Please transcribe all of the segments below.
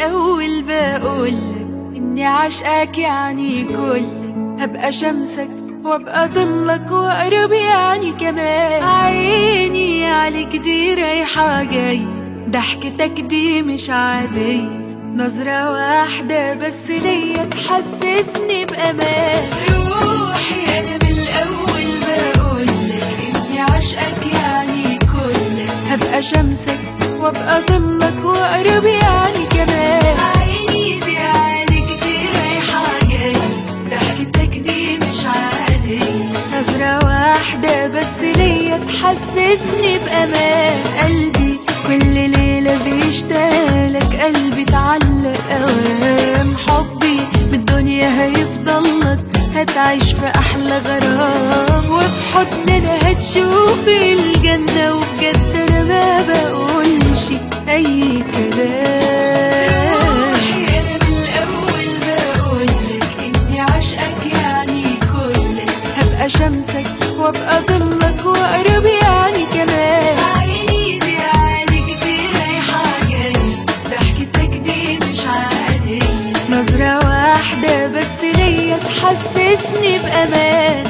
الأول بقولك إني عاشقاك يعني كلك هبقى شمسك وابقى ضلك وأقرب يعني كمان عيني عليك دي رايحة جاي ضحكتك دي مش عادية نظرة واحدة بس ليا تحسسني بأمان روحي أنا من الأول بقولك إني عاشقاك يعني كلك هبقى شمسك وابقى ضلك وأقرب يعني كمان عيني دي عليك دي رايحة جاي ضحكتك دي مش عادية نظرة واحدة بس ليا تحسسني بأمان قلبي كل ليلة بيشتاقلك قلبي اتعلق أوام حبي بالدنيا هيفضل لك هتعيش في أحلى غرام وفي حضننا هتشوفي الجنة وبجد أنا ما بقولش أي كلام روحي أنا من الأول بقولك إني عاشقك يعني كلك هبقى شمسك وابقى ضلك وأقرب يعني كمان عيني دي عليك دي رايحة جاي ضحكتك دي مش عادية نظرة واحدة بس ليا تحسسني بأمان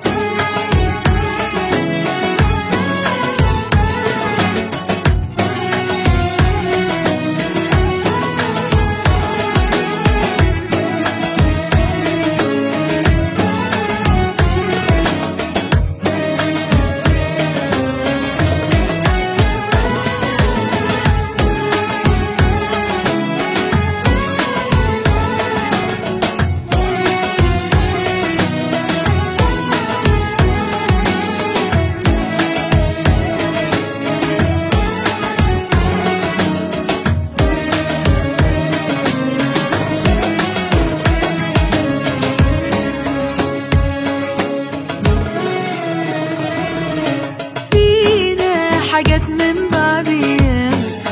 فينا حاجات من بعضينا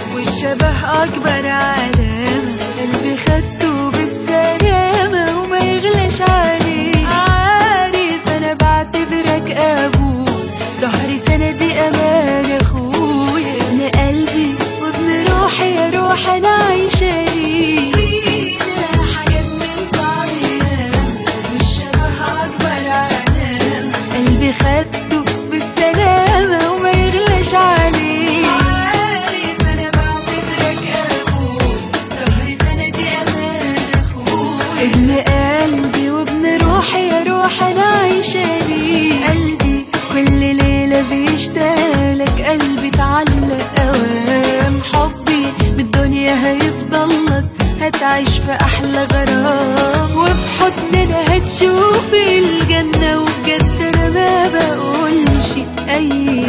والشبه أكبر علامة قلبي خدته بالسلامة وما يغلاش عليه عارف أنا بعتبرك أبوه ظهري سندي أمان أخويا ابن قلبي وابن روحي يا روح أنا عايشة ليه فينا حاجات من بعضينا والشبه أكبر علامة قلبي خدته بالسلامة وما يغلاش عليه عارف أنا بعتبرك أبوه ظهري سندي أمان أخويا ابن قلبي وابن روحي يا روح أنا عايشة ليه قلبي كل ليلة بيشتاقلك قلبي اتعلق أوام حبي بالدنيا هيفضل لك هتعيش في أحلى غرام وفي حضننا هتشوفي الجنة وبجد أنا ما بقولش أي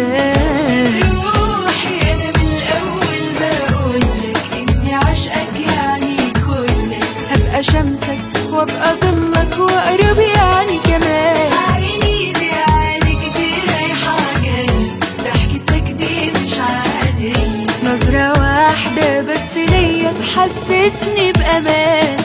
كلام روحي أنا من الأول بقولك إني عاشقك يعني كلك هبقى شمسك وابقى ضلك وأقرب يعني كمان عيني دي عليك دي رايحة جاي ضحكتك دي مش عادية نظرة واحدة بس ليا تحسسني بأمان